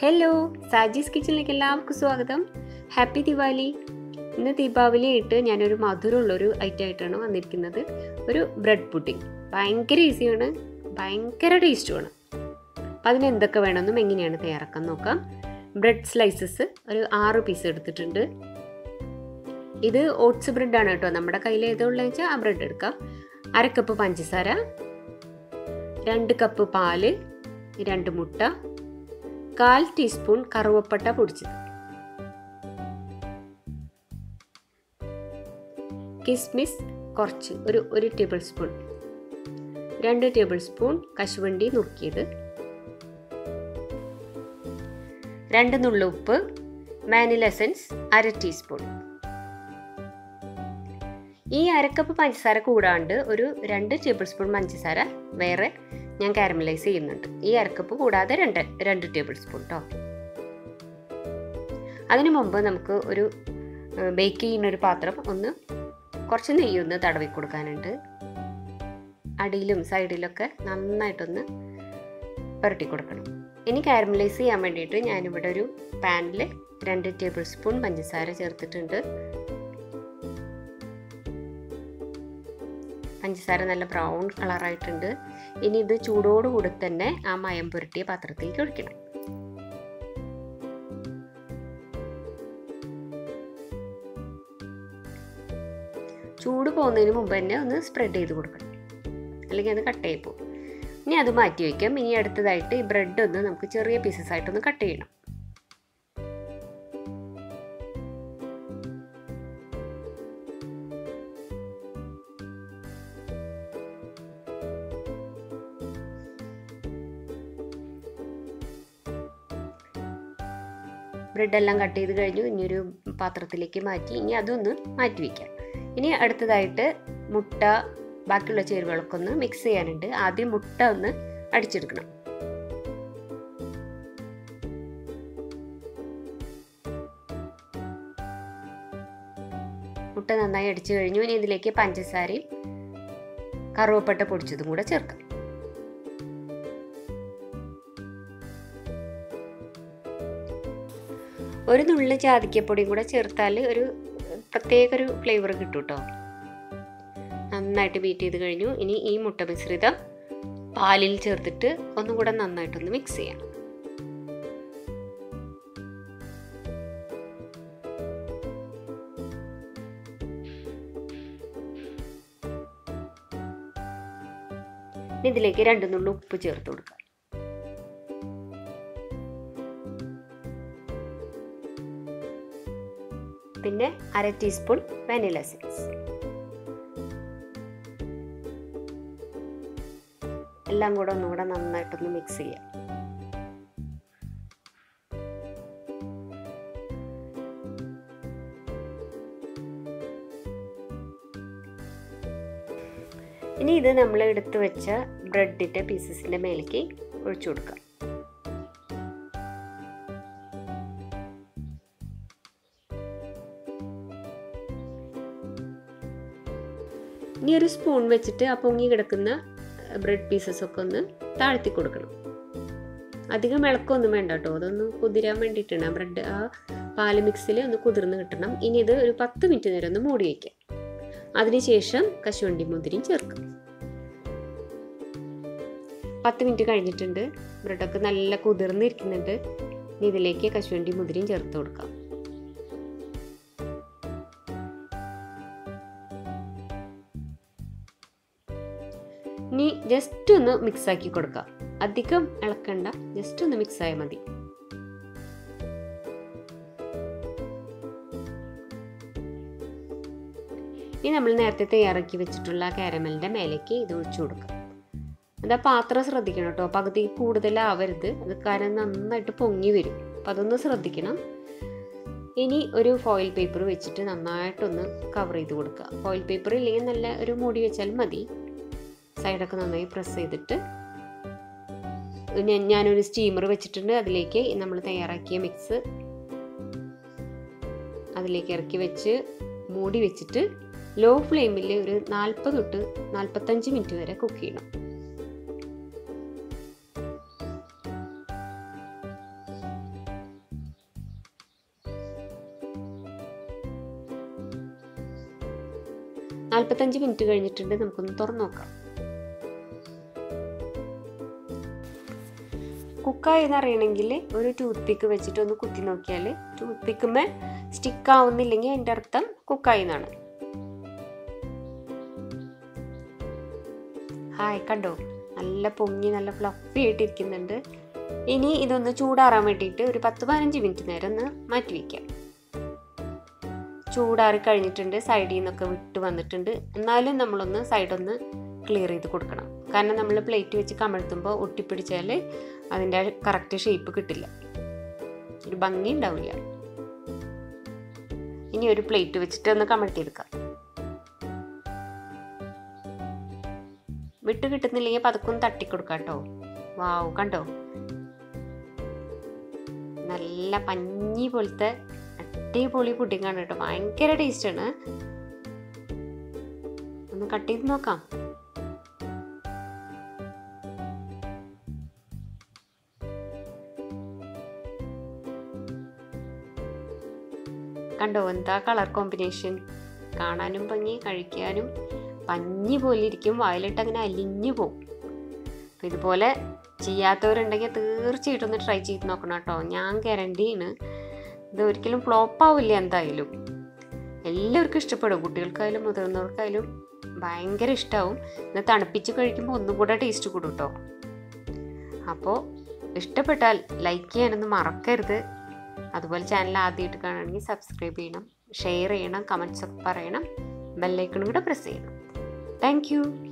hello Saji's കിച്ചണിലേക്ക് എല്ലാവർക്കും സ്വാഗതം ഹാപ്പി ദിവാലി ഇന്ന് ദീപാവലി ആയിട്ട് ഞാനൊരു മധുരമുള്ളൊരു ഐറ്റം ആയിട്ടാണ് വന്നിരിക്കുന്നത് ഒരു ബ്രെഡ് പുഡിംഗ് ഭയങ്കര ഈസിയാണ് ഭയങ്കര ടേസ്റ്റുമാണ് അപ്പം അതിന് എന്തൊക്കെ വേണമെന്നും എങ്ങനെയാണ് തയ്യാറാക്കാൻ നോക്കാം ബ്രെഡ് സ്ലൈസസ് ഒരു ആറ് പീസ് എടുത്തിട്ടുണ്ട് ഇത് ഓട്സ് ബ്രെഡാണ് കേട്ടോ നമ്മുടെ കയ്യിൽ ഏതുള്ളതെന്ന് വെച്ചാൽ ആ ബ്രെഡ് എടുക്കാം അര കപ്പ് പഞ്ചസാര രണ്ട് കപ്പ് പാല് രണ്ട് മുട്ട കാൽ ടീസ്പൂൺ കറുവപ്പട്ട പൊടിച്ചത് കിസ്മിസ് കുറച്ച് ഒരു ഒരു ടേബിൾ സ്പൂൺ രണ്ട് ടേബിൾ സ്പൂൺ കശുവണ്ടി നുറുക്കിയത് രണ്ട് നുള്ളുപ്പ് മാനില എസൻസ് അര ടീസ്പൂൺ ഈ അരക്കപ്പ് പഞ്ചസാര കൂടാണ്ട് ഒരു രണ്ട് ടേബിൾ സ്പൂൺ പഞ്ചസാര വേറെ ഞാൻ കാരമലൈസ് ചെയ്യുന്നുണ്ട് ഈ അരക്കപ്പ് കൂടാതെ രണ്ട് രണ്ട് ടേബിൾ സ്പൂൺ കേട്ടോ അതിനു മുമ്പ് നമുക്ക് ഒരു ബേക്ക് ചെയ്യുന്ന ഒരു പാത്രം ഒന്ന് കുറച്ച് നെയ്യ് ഒന്ന് തടവി കൊടുക്കാനുണ്ട് അടിയിലും സൈഡിലൊക്കെ നന്നായിട്ടൊന്ന് പുരട്ടി കൊടുക്കണം ഇനി കാരമലൈസ് ചെയ്യാൻ വേണ്ടിയിട്ട് ഞാനിവിടെ ഒരു പാനിൽ രണ്ട് ടേബിൾ സ്പൂൺ പഞ്ചസാര ചേർത്തിട്ടുണ്ട് പഞ്ചസാര നല്ല ബ്രൗൺ കളറായിട്ടുണ്ട് ഇനി ഇത് ചൂടോടുകൂടി തന്നെ ആ മയം പുരട്ടിയ പാത്രത്തിലേക്ക് ഒഴിക്കണം ചൂട് പോകുന്നതിന് മുമ്പ് തന്നെ ഒന്ന് സ്പ്രെഡ് ചെയ്ത് കൊടുക്കണം അല്ലെങ്കിൽ അത് കട്ടായി പോകും ഇനി അത് മാറ്റി വയ്ക്കാം ഇനി അടുത്തതായിട്ട് ഈ ബ്രെഡ് ഒന്ന് നമുക്ക് ചെറിയ പീസസ് ആയിട്ടൊന്ന് കട്ട് ചെയ്യണം ബ്രെഡ് എല്ലാം കട്ട് ചെയ്ത് കഴിഞ്ഞു ഇനി ഒരു പാത്രത്തിലേക്ക് മാറ്റി ഇനി അതൊന്ന് മാറ്റി വയ്ക്കാം ഇനി അടുത്തതായിട്ട് മുട്ട ബാക്കിയുള്ള ചേരുവകളൊക്കെ ഒന്ന് മിക്സ് ചെയ്യാനുണ്ട് ആദ്യം മുട്ട ഒന്ന് അടിച്ചെടുക്കണം മുട്ട നന്നായി അടിച്ചു കഴിഞ്ഞു ഇനി ഇതിലേക്ക് പഞ്ചസാരയും കറുവപ്പട്ട പൊടിച്ചതും കൂടെ ചേർക്കാം ഒരു നുള്ളി ജാതിക്കപ്പൊടിയും കൂടെ ചേർത്താൽ ഒരു പ്രത്യേക ഒരു ഫ്ലേവർ കിട്ടും കേട്ടോ നന്നായിട്ട് ബീറ്റ് ചെയ്ത് കഴിഞ്ഞു ഇനി ഈ മുട്ട മിശ്രിതം പാലിൽ ചേർത്തിട്ട് ഒന്നും കൂടെ നന്നായിട്ടൊന്ന് മിക്സ് ചെയ്യാം ഇതിലേക്ക് രണ്ട് നുള്ളി ഉപ്പ് ചേർത്ത് കൊടുക്കാം പിന്നെ അര ടീസ്പൂൺ വാനില എസൻസ് എല്ലാം കൂടെ ഒന്നുകൂടെ നന്നായിട്ടൊന്ന് മിക്സ് ചെയ്യാം ഇനി ഇത് നമ്മൾ എടുത്തു വെച്ച ബ്രെഡിൻ്റെ പീസസിൻ്റെ മേലേക്ക് ഒഴിച്ചു കൊടുക്കാം ഇനി ഒരു സ്പൂൺ വെച്ചിട്ട് ആ പൊങ്ങി കിടക്കുന്ന ബ്രെഡ് പീസസ് ഒക്കെ ഒന്ന് താഴ്ത്തി കൊടുക്കണം അധികം ഇളക്കമൊന്നും വേണ്ട കേട്ടോ അതൊന്ന് കുതിരാൻ വേണ്ടിയിട്ടാണ് ആ ബ്രെഡ് ആ പാല് മിക്സിൽ ഒന്ന് കുതിർന്ന് കിട്ടണം ഇനി ഇത് ഒരു പത്ത് മിനിറ്റ് നേരം ഒന്ന് മൂടി വയ്ക്കാം അതിനുശേഷം കശുവണ്ടി മുതിരിയും ചേർക്കാം പത്ത് മിനിറ്റ് കഴിഞ്ഞിട്ടുണ്ട് ബ്രെഡൊക്കെ നല്ല കുതിർന്നിരിക്കുന്നുണ്ട് ഇനി ഇതിലേക്ക് കശുവണ്ടി മുതിരിയും ചേർത്ത് കൊടുക്കാം ഇനി ജസ്റ്റ് ഒന്ന് മിക്സ് ആക്കി കൊടുക്കാം അധികം ഇളക്കണ്ട ജസ്റ്റ് ഒന്ന് മിക്സ് ആയാൽ മതി ഇനി നമ്മൾ നേരത്തെ തയ്യാറാക്കി വെച്ചിട്ടുള്ള കാരമലിൻ്റെ മേലേക്ക് ഇത് ഒഴിച്ചു കൊടുക്കാം എന്താ പാത്രം ശ്രദ്ധിക്കണം കേട്ടോ പകുതി കൂടുതലാവരുത് അത് കാരണം നന്നായിട്ട് പൊങ്ങി വരും അപ്പം അതൊന്ന് ശ്രദ്ധിക്കണം ഇനി ഒരു ഫോയിൽ പേപ്പർ വെച്ചിട്ട് നന്നായിട്ടൊന്ന് കവർ ചെയ്ത് കൊടുക്കുക ഫോയിൽ പേപ്പർ ഇല്ലെങ്കിൽ നല്ല ഒരു മൂടി വെച്ചാൽ മതി സൈഡൊക്കെ നന്നായി പ്രസ് ചെയ്തിട്ട് ഞാനൊരു സ്റ്റീമർ വെച്ചിട്ടുണ്ട് അതിലേക്ക് നമ്മൾ തയ്യാറാക്കിയ മിക്സ് അതിലേക്ക് ഇറക്കി വെച്ച് മൂടി വെച്ചിട്ട് ലോ ഫ്ലെയിമിൽ ഒരു നാൽപ്പത് തൊട്ട് നാൽപ്പത്തഞ്ച് മിനിറ്റ് വരെ കുക്ക് ചെയ്യണം നാൽപ്പത്തഞ്ച് മിനിറ്റ് കഴിഞ്ഞിട്ടുണ്ട് നമുക്കൊന്ന് തുറന്നു നോക്കാം കുക്കായി എന്നറിയണമെങ്കിൽ ഒരു ടൂത്ത് പിക്ക് വെച്ചിട്ട് ഒന്ന് കുത്തി നോക്കിയാൽ ടൂത്ത് പിക്കുമ്മേ സ്റ്റിക്ക് ആവുന്നില്ലെങ്കിൽ അതിൻ്റെ അർത്ഥം കുക്കായി എന്നാണ് ഹായ് കണ്ടോ നല്ല പൊങ്ങി നല്ല ഫ്ലഫി ആയിട്ടിരിക്കുന്നുണ്ട് ഇനി ഇതൊന്ന് ചൂടാറാൻ വേണ്ടിയിട്ട് ഒരു പത്ത് പതിനഞ്ച് മിനിറ്റ് നേരം ഒന്ന് മാറ്റി വയ്ക്കാം ചൂടാറി കഴിഞ്ഞിട്ടുണ്ട് സൈഡിൽ നിന്നൊക്കെ വിട്ട് വന്നിട്ടുണ്ട് എന്നാലും നമ്മളൊന്ന് സൈഡൊന്ന് ക്ലിയർ ചെയ്ത് കൊടുക്കണം കാരണം നമ്മൾ പ്ലേറ്റ് വെച്ച് കമഴ്ത്തുമ്പോൾ ഒട്ടിപ്പിടിച്ചാൽ അതിൻ്റെ കറക്റ്റ് ഷേപ്പ് കിട്ടില്ല ഒരു ഭംഗി ഉണ്ടാവില്ല ഇനി ഒരു പ്ലേറ്റ് വെച്ചിട്ട് ഒന്ന് കമഴ്ത്തിയെടുക്കാം വിട്ട് കിട്ടുന്നില്ലെങ്കിൽ പതുക്കൊന്ന് തട്ടിക്കൊടുക്കാം കേട്ടോ വാവ് കണ്ടോ നല്ല പഞ്ഞി പോലത്തെ അടിപൊളി പുഡിങ്ങാണ് കേട്ടോ ഭയങ്കര ടേസ്റ്റാണ് ഒന്ന് കട്ട് ചെയ്ത് നോക്കാം കണ്ടോ എന്താ കളർ കോമ്പിനേഷൻ കാണാനും ഭംഗി കഴിക്കാനും പഞ്ഞി പോലെ ഇരിക്കും വായിലിട്ട് അങ്ങനെ അലിഞ്ഞു പോകും അപ്പോൾ ഇതുപോലെ ചെയ്യാത്തവരുണ്ടെങ്കിൽ തീർച്ചയായിട്ടും ഒന്ന് ട്രൈ ചെയ്ത് നോക്കണം കേട്ടോ ഞാൻ ഗ്യാരണ്ടിയാണ് ഇത് ഒരിക്കലും ഫ്ലോപ്പ് ആവില്ല എന്തായാലും എല്ലാവർക്കും ഇഷ്ടപ്പെടും കുട്ടികൾക്കായാലും മുതിർന്നവർക്കായാലും ഭയങ്കര ഇഷ്ടമാവും ഇത് തണുപ്പിച്ച് കഴിക്കുമ്പോൾ ഒന്നും കൂടെ ടേസ്റ്റ് കൂടും കേട്ടോ അപ്പോൾ ഇഷ്ടപ്പെട്ടാൽ ലൈക്ക് ചെയ്യാനൊന്നും മറക്കരുത് അതുപോലെ ചാനൽ ആദ്യമായിട്ട് കാണുകയാണെങ്കിൽ സബ്സ്ക്രൈബ് ചെയ്യണം ഷെയർ ചെയ്യണം കമൻസ് ഒക്കെ പറയണം ബെല്ലൈക്കണും കൂടെ പ്രസ് ചെയ്യണം താങ്ക്